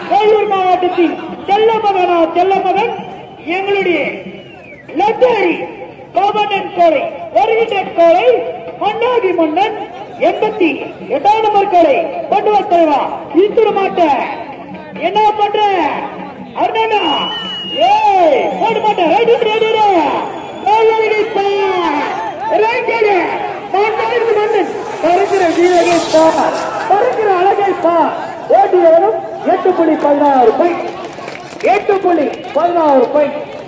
வேலூர் மாவட்டத்தின் செல்ல மகனா செல்ல மகன் எங்களுடைய லட்டாரி கோபண்ணன் கோலை வருகின்ற கோலை மன்னாடி மன்னன் எண்பத்தி எட்டாம் நம்பர் கோலை கொண்டு வந்தவா இத்துட மாட்ட என்ன பண்ற அருணா ஏய் போட மாட்டேன் ரைட் ரைட் பறக்கிற வீரகை பார் பறக்கிற அழகை பார் ஓட்டி வரும் எட்டு புள்ளி பதினாறு பை எட்டு புள்ளி பதினாறு பை